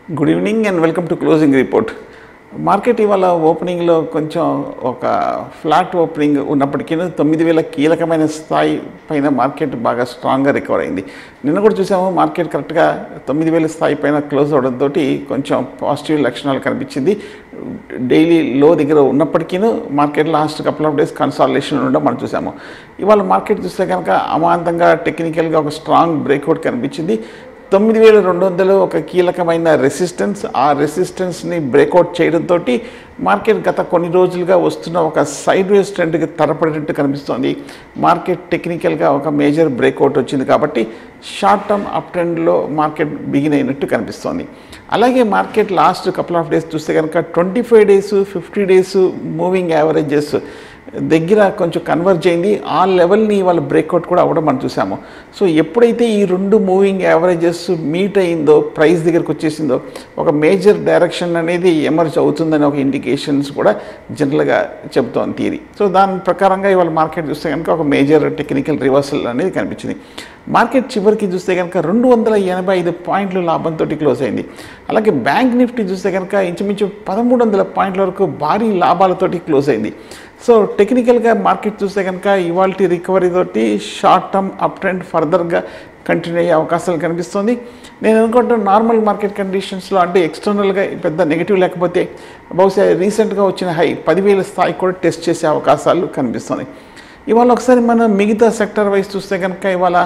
good evening and welcome to closing report market ఇవాళ ఓపెనింగ్లో కొంచెం ఒక ఫ్లాట్ ఓపెనింగ్ ఉన్నప్పటికీ తొమ్మిది వేల కీలకమైన స్థాయి పైన మార్కెట్ బాగా స్ట్రాంగ్గా రికవర్ అయింది నిన్న కూడా చూసాము మార్కెట్ కరెక్ట్గా తొమ్మిది వేల స్థాయి పైన క్లోజ్ అవడంతో కొంచెం పాజిటివ్ లక్షణాలు కనిపించింది డైలీ లో దగ్గర ఉన్నప్పటికీ market last couple of days consolidation ఉండడం మనం చూసాము ఇవాళ మార్కెట్ చూస్తే కనుక అమాంతంగా టెక్నికల్గా ఒక స్ట్రాంగ్ బ్రేక్అవుట్ కనిపించింది తొమ్మిది వేల రెండు వందలు ఒక కీలకమైన రెసిస్టెన్స్ ఆ రెసిస్టెన్స్ని బ్రేక్అవుట్ చేయడంతో మార్కెట్ గత కొన్ని రోజులుగా వస్తున్న ఒక సైడ్ వేస్ ట్రెండ్కి తరపడినట్టు కనిపిస్తోంది మార్కెట్ టెక్నికల్గా ఒక మేజర్ బ్రేక్అవుట్ వచ్చింది కాబట్టి షార్ట్ టర్మ్ అప్ ట్రెండ్లో మార్కెట్ బిగిన్ అయినట్టు కనిపిస్తోంది అలాగే market last couple of days చూస్తే కనుక twenty five days fifty days moving averages దగ్గర కొంచెం కన్వర్జ్ అయింది ఆ లెవెల్ని వాళ్ళ బ్రేక్అవుట్ కూడా అవ్వడం మనం చూసాము సో ఎప్పుడైతే ఈ రెండు మూవింగ్ యావరేజెస్ మీట్ అయిందో ప్రైస్ దగ్గరకు వచ్చేసిందో ఒక మేజర్ డైరెక్షన్ అనేది ఎమర్జ్ అవుతుందని ఒక ఇండికేషన్స్ కూడా జనరల్గా చెప్తోంది థియరీ సో దాని ప్రకారంగా ఇవాళ మార్కెట్ చూస్తే కనుక ఒక మేజర్ టెక్నికల్ రివర్సల్ అనేది కనిపించింది మార్కెట్ చివరికి చూస్తే కనుక రెండు వందల ఎనభై ఐదు పాయింట్లు లాభంతో క్లోజ్ అయింది అలాగే బ్యాంక్ నిఫ్టీ చూస్తే కనుక ఇంచుమించు పదమూడు వందల పాయింట్ల వరకు భారీ లాభాలతోటి క్లోజ్ అయింది సో టెక్నికల్గా మార్కెట్ చూస్తే కనుక ఇవాళ రికవరీ తోటి షార్ట్ టర్మ్ అప్ ట్రెండ్ ఫర్దర్గా కంటిన్యూ అయ్యే అవకాశాలు కనిపిస్తుంది నేను అనుకుంటున్న నార్మల్ మార్కెట్ కండిషన్స్లో అంటే ఎక్స్టర్నల్గా పెద్ద నెగిటివ్ లేకపోతే బహుశా రీసెంట్గా వచ్చిన హై పదివేల స్థాయి కూడా టెస్ట్ చేసే అవకాశాలు కనిపిస్తున్నాయి ఇవాళ ఒకసారి మనం మిగతా సెక్టర్ వైజ్ చూస్తే కనుక ఇవాళ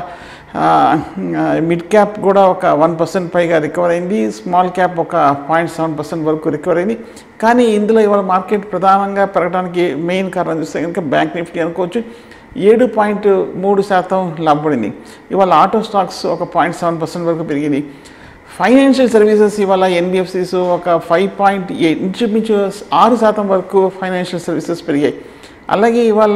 మిడ్ క్యాప్ కూడా ఒక వన్ పర్సెంట్ పైగా రికవర్ అయింది స్మాల్ క్యాప్ ఒక పాయింట్ సెవెన్ పర్సెంట్ వరకు రికవర్ అయింది కానీ ఇందులో ఇవాళ మార్కెట్ ప్రధానంగా పెరగడానికి మెయిన్ కారణం చూస్తే కనుక బ్యాంక్ నిఫ్టీ అనుకోవచ్చు ఏడు పాయింట్ మూడు శాతం లాభపడింది ఇవాళ ఆటో స్టాక్స్ ఒక పాయింట్ సెవెన్ పర్సెంట్ వరకు పెరిగింది ఫైనాన్షియల్ సర్వీసెస్ ఇవాళ ఎన్బిఎఫ్సిస్ ఒక ఫైవ్ పాయింట్ ఎయిట్ ఇంచుమించు ఆరు శాతం వరకు ఫైనాన్షియల్ సర్వీసెస్ పెరిగాయి అలాగే ఇవాళ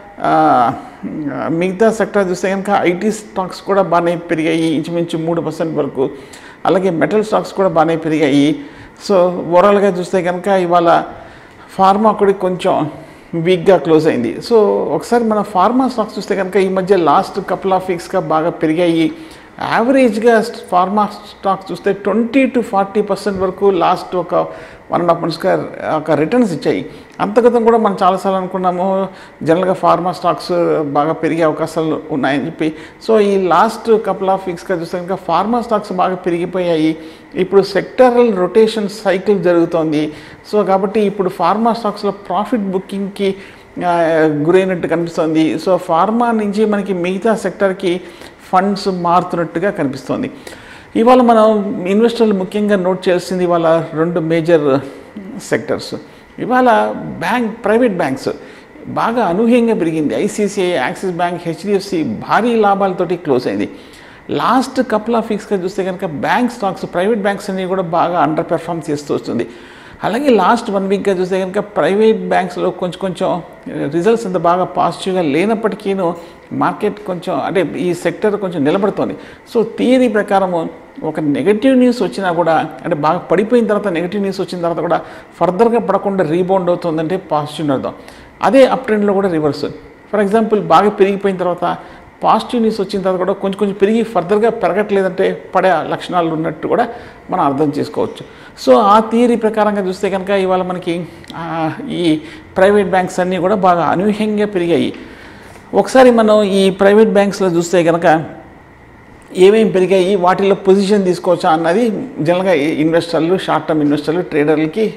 మిగతా సెక్టర్ చూస్తే కనుక ఐటీ స్టాక్స్ కూడా బాగానే పెరిగాయి ఇంచుమించు మూడు పర్సెంట్ వరకు అలాగే మెటల్ స్టాక్స్ కూడా బాగానే పెరిగాయి సో ఓవరాల్గా చూస్తే కనుక ఇవాళ ఫార్మా కూడా కొంచెం వీక్గా క్లోజ్ అయింది సో ఒకసారి మన ఫార్మా స్టాక్స్ చూస్తే కనుక ఈ మధ్య లాస్ట్ కపుల్ ఆఫ్ వీక్స్గా బాగా పెరిగాయి యావరేజ్గా ఫార్మా స్టాక్స్ చూస్తే ట్వంటీ టు ఫార్టీ పర్సెంట్ వరకు లాస్ట్ ఒక వన్ అండ్ హాఫ్ మంత్స్గా ఒక రిటర్న్స్ ఇచ్చాయి అంతగతం కూడా మనం చాలాసార్లు అనుకున్నాము జనరల్గా ఫార్మా స్టాక్స్ బాగా పెరిగే అవకాశాలు ఉన్నాయని చెప్పి సో ఈ లాస్ట్ కపుల్ ఆఫ్ వీక్స్గా చూస్తే కనుక ఫార్మా స్టాక్స్ బాగా పెరిగిపోయాయి ఇప్పుడు సెక్టరల్ రొటేషన్ సైకిల్ జరుగుతోంది సో కాబట్టి ఇప్పుడు ఫార్మా స్టాక్స్లో ప్రాఫిట్ బుకింగ్కి గురైనట్టు కనిపిస్తుంది సో ఫార్మా నుంచి మనకి మిగతా సెక్టర్కి ఫండ్స్ మారుతున్నట్టుగా కనిపిస్తోంది ఇవాళ మనం ఇన్వెస్టర్లు ముఖ్యంగా నోట్ చేయాల్సింది ఇవాళ రెండు మేజర్ సెక్టర్స్ ఇవాళ బ్యాంక్ ప్రైవేట్ బ్యాంక్స్ బాగా అనూహ్యంగా పెరిగింది ఐసిసిఐ యాక్సిస్ బ్యాంక్ హెచ్డిఎఫ్సి భారీ లాభాలతోటి క్లోజ్ అయింది లాస్ట్ కపుల్ ఆఫ్ వీక్స్గా చూస్తే కనుక బ్యాంక్ స్టాక్స్ ప్రైవేట్ బ్యాంక్స్ అన్ని కూడా బాగా అండర్ పెర్ఫామ్ చేస్తూ వస్తుంది అలాగే లాస్ట్ వన్ వీక్గా చూస్తే కనుక ప్రైవేట్ బ్యాంక్స్లో కొంచెం కొంచెం రిజల్ట్స్ అంత బాగా పాజిటివ్గా లేనప్పటికీను మార్కెట్ కొంచెం అంటే ఈ సెక్టర్ కొంచెం నిలబడుతోంది సో థియరీ ప్రకారము ఒక నెగటివ్ న్యూస్ వచ్చినా కూడా అంటే బాగా పడిపోయిన తర్వాత నెగటివ్ న్యూస్ వచ్చిన తర్వాత కూడా ఫర్దర్గా పడకుండా రీబౌండ్ అవుతుందంటే పాజిటివ్ అర్థం అదే అప్ ట్రెండ్లో కూడా రివర్స్ ఫర్ ఎగ్జాంపుల్ బాగా పెరిగిపోయిన తర్వాత పాజిటివ్ న్యూస్ వచ్చిన తర్వాత కూడా కొంచెం కొంచెం పెరిగి ఫర్దర్గా పెరగట్లేదంటే పడే లక్షణాలు ఉన్నట్టు కూడా మనం అర్థం చేసుకోవచ్చు సో ఆ థియరీ ప్రకారంగా చూస్తే కనుక ఇవాళ మనకి ఈ ప్రైవేట్ బ్యాంక్స్ అన్నీ కూడా బాగా అనూహ్యంగా పెరిగాయి ఒకసారి మనం ఈ ప్రైవేట్ బ్యాంక్స్లో చూస్తే కనుక ఏమేమి పెరిగాయి వాటిలో పొజిషన్ తీసుకోవచ్చా అన్నది జనరల్గా ఇన్వెస్టర్లు షార్ట్ టర్మ్ ఇన్వెస్టర్లు ట్రేడర్లకి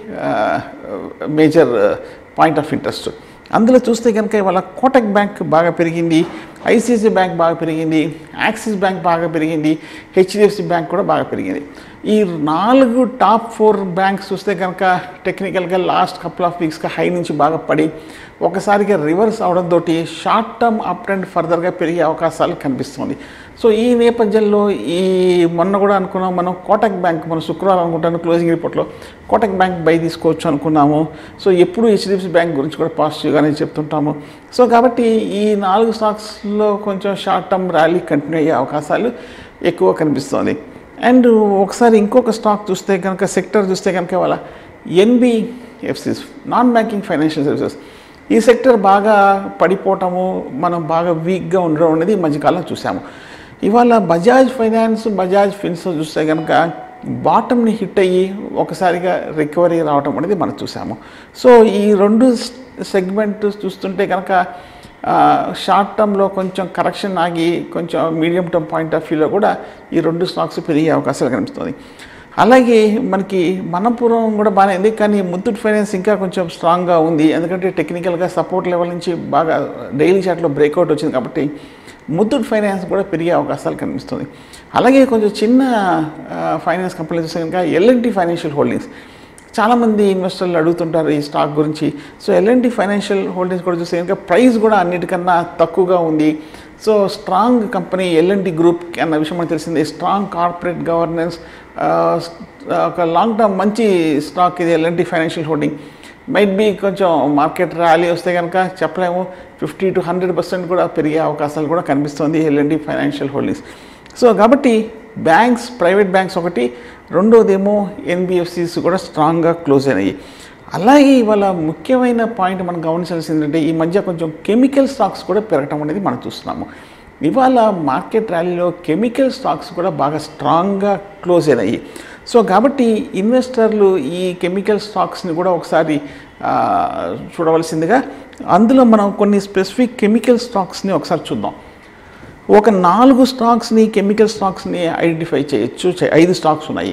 మేజర్ పాయింట్ ఆఫ్ ఇంట్రెస్ట్ అందులో చూస్తే కనుక ఇవాళ కోటక్ బ్యాంక్ బాగా పెరిగింది ఐసిఐసి బ్యాంక్ బాగా పెరిగింది యాక్సిస్ బ్యాంక్ బాగా పెరిగింది హెచ్డిఎఫ్సి బ్యాంక్ కూడా బాగా పెరిగింది ఈ నాలుగు టాప్ ఫోర్ బ్యాంక్స్ చూస్తే కనుక టెక్నికల్గా లాస్ట్ కపుల్ ఆఫ్ వీక్స్గా హై నుంచి బాగా పడి ఒకసారిగా రివర్స్ అవడంతో షార్ట్ టర్మ్ అప్ ట్రెండ్ ఫర్దర్గా పెరిగే అవకాశాలు కనిపిస్తుంది సో ఈ నేపథ్యంలో ఈ మొన్న కూడా అనుకున్నాం మనం కోటక్ బ్యాంక్ మనం శుక్రవారం అనుకుంటాను క్లోజింగ్ రిపోర్ట్లో కోటక్ బ్యాంక్ బై తీసుకోవచ్చు అనుకున్నాము సో ఎప్పుడు హెచ్డిఎఫ్సి బ్యాంక్ గురించి కూడా పాజిటివ్గానే చెప్తుంటాము సో కాబట్టి ఈ నాలుగు స్టాక్స్లో కొంచెం షార్ట్ టర్మ్ ర్యాలీ కంటిన్యూ అయ్యే అవకాశాలు ఎక్కువ కనిపిస్తుంది అండ్ ఒకసారి ఇంకొక స్టాక్ చూస్తే కనుక సెక్టర్ చూస్తే కనుక వాళ్ళ NBFCs non banking financial services ఈ సెక్టర్ బాగా పడిపోవటము మనం బాగా వీక్గా ఉండడం అనేది ఈ మధ్యకాలం చూసాము ఇవాళ బజాజ్ ఫైనాన్స్ బజాజ్ ఫిన్స్ చూస్తే కనుక బాటమ్ని హిట్ అయ్యి ఒకసారిగా రికవరీ రావటం అనేది మనం చూసాము సో ఈ రెండు సెగ్మెంట్ చూస్తుంటే కనుక షార్ట్ టర్మ్లో కొంచెం కరెక్షన్ ఆగి కొంచెం మీడియం టర్మ్ పాయింట్ ఆఫ్ వ్యూలో కూడా ఈ రెండు స్టాక్స్ పెరిగే అవకాశాలు కనిపిస్తుంది అలాగే మనకి మనపురం కూడా బాగానే ఉంది కానీ ముత్తూట్ ఫైనాన్స్ ఇంకా కొంచెం స్ట్రాంగ్గా ఉంది ఎందుకంటే టెక్నికల్గా సపోర్ట్ లెవెల్ నుంచి బాగా డైలీ చార్ట్లో బ్రేక్అవుట్ వచ్చింది కాబట్టి ముత్తూట్ ఫైనాన్స్ కూడా పెరిగే అవకాశాలు కనిపిస్తుంది అలాగే కొంచెం చిన్న ఫైనాన్స్ కంపెనీలు చూస్తే కనుక ఎల్ఎన్టీ ఫైనాన్షియల్ హోల్డింగ్స్ చాలామంది ఇన్వెస్టర్లు అడుగుతుంటారు ఈ స్టాక్ గురించి సో ఎల్ఎన్టీ ఫైనాన్షియల్ హోల్డింగ్స్ కూడా చూస్తే కనుక ప్రైస్ కూడా అన్నిటికన్నా తక్కువగా ఉంది so strong company LNT group అన్న విషయం మనకు తెలిసింది స్ట్రాంగ్ కార్పొరేట్ గవర్నెన్స్ ఒక లాంగ్ టర్మ్ మంచి స్టాక్ ఇది LNT financial holding might be కొంచెం మార్కెట్ ర్యాలీ వస్తే కనుక చెప్పలేము ఫిఫ్టీ టు హండ్రెడ్ పర్సెంట్ కూడా పెరిగే అవకాశాలు కూడా కనిపిస్తుంది ఎల్ఎన్టీ ఫైనాన్షియల్ హోల్డింగ్స్ సో కాబట్టి బ్యాంక్స్ ప్రైవేట్ బ్యాంక్స్ ఒకటి రెండోదేమో ఎన్బిఎఫ్సిస్ కూడా స్ట్రాంగ్గా క్లోజ్ అయినాయి అలాగే ఇవాళ ముఖ్యమైన పాయింట్ మనం గమనించాల్సింది ఏంటంటే ఈ మధ్య కొంచెం కెమికల్ స్టాక్స్ కూడా పెరగటం అనేది మనం చూస్తున్నాము ఇవాళ మార్కెట్ ర్యాలీలో కెమికల్ స్టాక్స్ కూడా బాగా స్ట్రాంగ్గా క్లోజ్ అయినాయి సో కాబట్టి ఇన్వెస్టర్లు ఈ కెమికల్ స్టాక్స్ని కూడా ఒకసారి ఆ, చూడవలసిందిగా అందులో మనం కొన్ని స్పెసిఫిక్ కెమికల్ స్టాక్స్ని ఒకసారి చూద్దాం ఒక నాలుగు స్టాక్స్ని కెమికల్ స్టాక్స్ని ఐడెంటిఫై చేయొచ్చు చే- ఐదు స్టాక్స్ ఉన్నాయి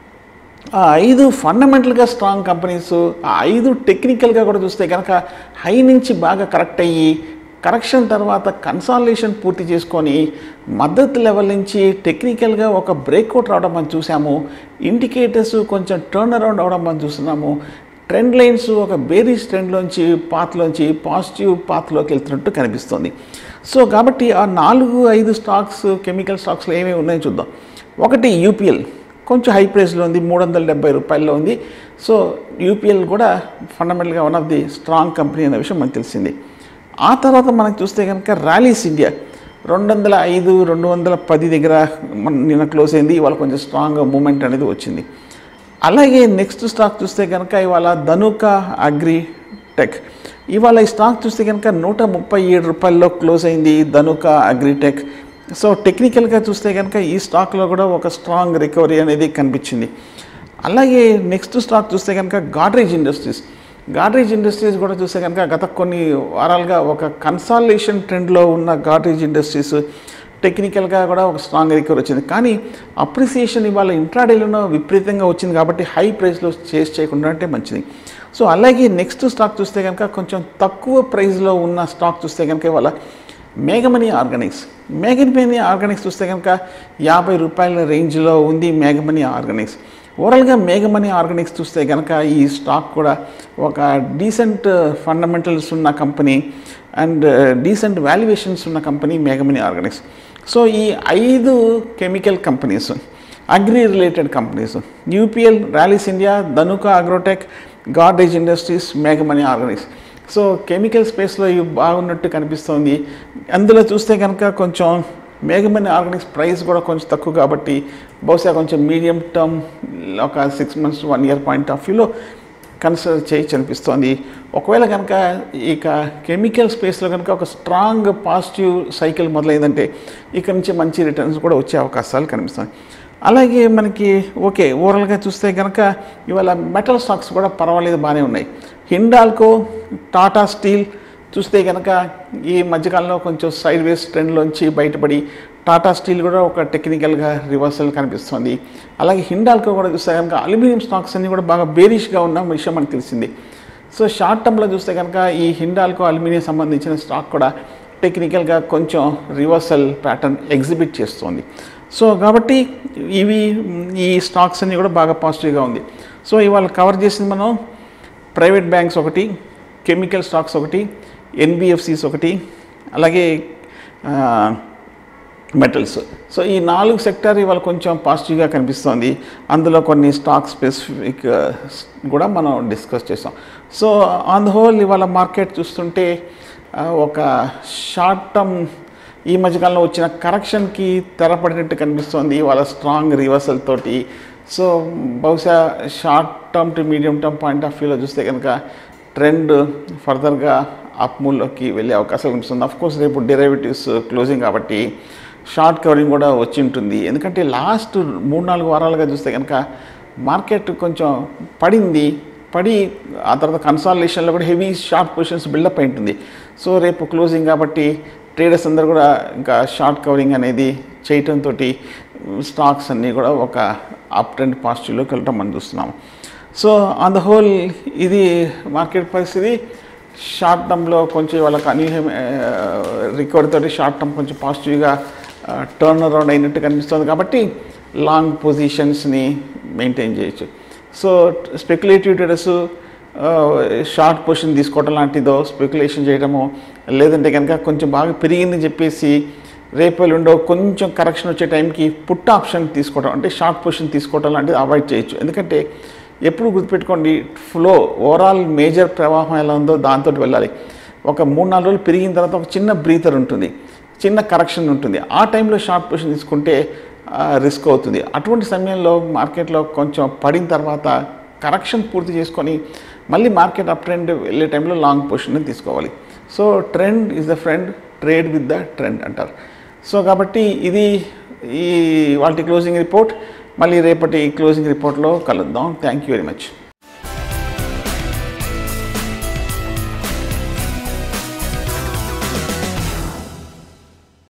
ఆ ఐదు ఫండమెంటల్గా స్ట్రాంగ్ కంపెనీస్ ఆ ఐదు టెక్నికల్గా కూడా చూస్తే కనుక హై నుంచి బాగా కరెక్ట్ అయ్యి కరెక్షన్ తర్వాత కన్సాలేషన్ పూర్తి చేసుకొని మద్దతు లెవెల్ నుంచి టెక్నికల్గా ఒక బ్రేక్అవుట్ రావడం మనం చూసాము ఇండికేటర్స్ కొంచెం టర్న్ అరౌండ్ అవడం మనం చూస్తున్నాము ట్రెండ్ లైన్స్ ఒక బేరీస్ ట్రెండ్లోంచి పాత్లోంచి పాజిటివ్ పాత్లోకి వెళ్తున్నట్టు కనిపిస్తుంది సో కాబట్టి ఆ నాలుగు ఐదు స్టాక్స్ కెమికల్ స్టాక్స్లో ఏమేమి ఉన్నాయో చూద్దాం ఒకటి యూపీఎల్ కొంచెం హై ప్రైస్లో ఉంది మూడు వందల డెబ్బై రూపాయల్లో ఉంది సో యూపీఎల్ కూడా ఫండమెంటల్గా one of the strong company అనే విషయం మనకు తెలిసింది ఆ తర్వాత మనకు చూస్తే కనుక ర్యాలీస్ ఇండియా రెండు వందల ఐదు రెండు వందల పది దగ్గర మన నిన్న క్లోజ్ అయింది ఇవాళ కొంచెం స్ట్రాంగ్ మూమెంట్ అనేది వచ్చింది అలాగే నెక్స్ట్ స్టాక్ చూస్తే కనుక ఇవాళ ధనుక అగ్రి టెక్ ఇవాళ ఈ స్టాక్ చూస్తే కనుక నూట ముప్పై ఏడు రూపాయల్లో క్లోజ్ అయింది ధనుక అగ్రిటెక్ సో టెక్నికల్గా చూస్తే కనుక ఈ స్టాక్లో కూడా ఒక స్ట్రాంగ్ రికవరీ అనేది కనిపించింది అలాగే నెక్స్ట్ స్టాక్ చూస్తే కనుక గాడ్రేజ్ ఇండస్ట్రీస్ గాడ్రేజ్ ఇండస్ట్రీస్ కూడా చూస్తే కనుక గత కొన్ని వారాలుగా ఒక కన్సాలేషన్ ట్రెండ్లో ఉన్న గాడ్రేజ్ ఇండస్ట్రీస్ టెక్నికల్గా కూడా ఒక స్ట్రాంగ్ రికవరీ వచ్చింది కానీ అప్రిసియేషన్ ఇవాళ ఇంట్రాడేలోనో విపరీతంగా వచ్చింది కాబట్టి హై ప్రైస్లో చేసి చేయకుండా అంటే మంచిది సో అలాగే నెక్స్ట్ స్టాక్ చూస్తే కనుక కొంచెం తక్కువ ప్రైస్లో ఉన్న స్టాక్ చూస్తే కనుక ఇవాళ మేఘమణి ఆర్గానిక్స్ మేఘమణి ఆర్గానిక్స్ చూస్తే కనుక యాభై రూపాయల రేంజ్లో ఉంది మేఘమణి ఆర్గానిక్స్ ఓవరాల్గా మేఘమణి ఆర్గానిక్స్ చూస్తే కనుక ఈ స్టాక్ కూడా ఒక డీసెంట్ ఫండమెంటల్స్ ఉన్న కంపెనీ అండ్ డీసెంట్ వాల్యుయేషన్స్ ఉన్న కంపెనీ మేఘమణి ఆర్గానిక్స్ సో ఈ ఐదు chemical companies agri related companies UPL Rallis India Dhanuka Agrotech Godrej Industries మేఘమణి ఆర్గానిక్స్ సో కెమికల్ స్పేస్లో ఇవి బాగున్నట్టు కనిపిస్తోంది అందులో చూస్తే కనుక కొంచెం మేఘమణి ఆర్గానిక్స్ ప్రైస్ కూడా కొంచెం తక్కువ కాబట్టి బహుశా కొంచెం మీడియం టర్మ్ ఒక six months one year point of వ్యూలో కన్సిడర్ చేయొచ్చు అనిపిస్తోంది ఒకవేళ కనుక ఇక కెమికల్ స్పేస్లో కనుక ఒక స్ట్రాంగ్ పాజిటివ్ సైకిల్ మొదలైందంటే ఇక నుంచి మంచి రిటర్న్స్ కూడా వచ్చే అవకాశాలు కనిపిస్తాయి అలాగే మనకి ఓకే ఓవరాల్గా చూస్తే కనుక ఇవాళ మెటల్ స్టాక్స్ కూడా పర్వాలేదు బాగానే ఉన్నాయి హిండాల్కో టాటా స్టీల్ చూస్తే కనుక ఈ మధ్యకాలంలో కొంచెం సైడ్ వేస్ ట్రెండ్లోంచి బయటపడి టాటా స్టీల్ కూడా ఒక టెక్నికల్గా రివర్సల్ కనిపిస్తుంది అలాగే హిండాల్కో కూడా చూస్తే కనుక అల్యూమినియం స్టాక్స్ అన్నీ కూడా బాగా బేరిష్గా ఉన్న విషయం మనకు తెలిసింది సో షార్ట్ టర్మ్లో చూస్తే కనుక ఈ హిండాల్కో అల్యూమినియం సంబంధించిన స్టాక్ కూడా టెక్నికల్గా కొంచెం రివర్సల్ ప్యాటర్న్ ఎగ్జిబిట్ చేస్తుంది సో కాబట్టి ఇవి ఈ స్టాక్స్ అన్నీ కూడా బాగా పాజిటివ్గా ఉంది సో ఇవాళ కవర్ చేసింది మనం ప్రైవేట్ బ్యాంక్స్ ఒకటి కెమికల్ స్టాక్స్ ఒకటి ఎన్బిఎఫ్సిస్ ఒకటి అలాగే మెటల్స్ సో ఈ నాలుగు సెక్టర్ ఇవాళ కొంచెం పాజిటివ్గా కనిపిస్తోంది అందులో కొన్ని స్టాక్ స్పెసిఫిక్ కూడా మనం డిస్కస్ చేసాం సో ఆన్ ద హోల్ ఇవాళ మార్కెట్ చూస్తుంటే ఆ, ఒక షార్ట్ టర్మ్ ఈ మధ్యకాలంలో వచ్చిన కరెక్షన్కి తెరపడినట్టు కనిపిస్తోంది ఇవాళ స్ట్రాంగ్ రివర్సల్ తోటి సో బహుశా short term to medium term point of వ్యూలో చూస్తే కనుక ట్రెండ్ ఫర్దర్గా అప్ మూల్లోకి వెళ్ళే అవకాశం కనిపిస్తుంది అఫ్ కోర్స్ రేపు డెరివేటివ్స్ క్లోజింగ్ కాబట్టి షార్ట్ కవరింగ్ కూడా వచ్చి ఉంటుంది ఎందుకంటే లాస్ట్ మూడు నాలుగు వారాలుగా చూస్తే కనుక మార్కెట్ కొంచెం పడింది పడి ఆ తర్వాత కన్సాలిడేషన్లో కూడా హెవీ షార్ట్ పొజిషన్స్ బిల్డప్ అయి ఉంటుంది సో రేపు క్లోజింగ్ కాబట్టి ట్రేడర్స్ అందరూ కూడా ఇంకా షార్ట్ కవరింగ్ అనేది చేయటంతో స్టాక్స్ అన్నీ కూడా ఒక అప్ ట్రెండ్ పాజిటివ్లోకి వెళ్ళటం మనం చూస్తున్నాం సో ఆన్ ద హోల్ ఇది మార్కెట్ పరిస్థితి షార్ట్ టర్మ్లో కొంచెం వాళ్ళకి అన్యూహ్యం రికవరీ తోటి షార్ట్ టర్మ్ కొంచెం పాజిటివ్గా టర్న్ అరౌండ్ అయినట్టు కనిపిస్తుంది కాబట్టి లాంగ్ పొజిషన్స్ని మెయింటైన్ చేయొచ్చు so speculative traders short position తీసుకోవడం లాంటిదో స్పెక్యులేషన్ చేయడము లేదంటే కనుక కొంచెం బాగా పెరిగిందని చెప్పేసి రేపు ఎల్లుండో కొంచెం కరెక్షన్ వచ్చే టైంకి పుట్ ఆప్షన్ తీసుకోవడం అంటే షార్ట్ పొజిషన్ తీసుకోవడం లాంటిది అవాయిడ్ చేయొచ్చు ఎందుకంటే ఎప్పుడు గుర్తుపెట్టుకోండి ఫ్లో ఓవరాల్ మేజర్ ప్రవాహం ఎలా ఉందో దాంతో వెళ్ళాలి ఒక మూడు నాలుగు రోజులు పెరిగిన తర్వాత ఒక చిన్న బ్రీతర్ ఉంటుంది చిన్న కరెక్షన్ ఉంటుంది ఆ టైంలో షార్ట్ పొజిషన్ తీసుకుంటే రిస్క్ అవుతుంది అటువంటి సమయంలో మార్కెట్లో కొంచెం పడిన తర్వాత కరెక్షన్ పూర్తి చేసుకొని మళ్ళీ మార్కెట్ అప్ ట్రెండ్ వెళ్ళే టైంలో లాంగ్ పొజిషన్ తీసుకోవాలి so trend is the friend trade with the trend అంటారు సో కాబట్టి ఇది ఈ వాటి క్లోజింగ్ రిపోర్ట్ మళ్ళీ రేపటి క్లోజింగ్ రిపోర్ట్లో కలుద్దాం థ్యాంక్ యూ వెరీ మచ్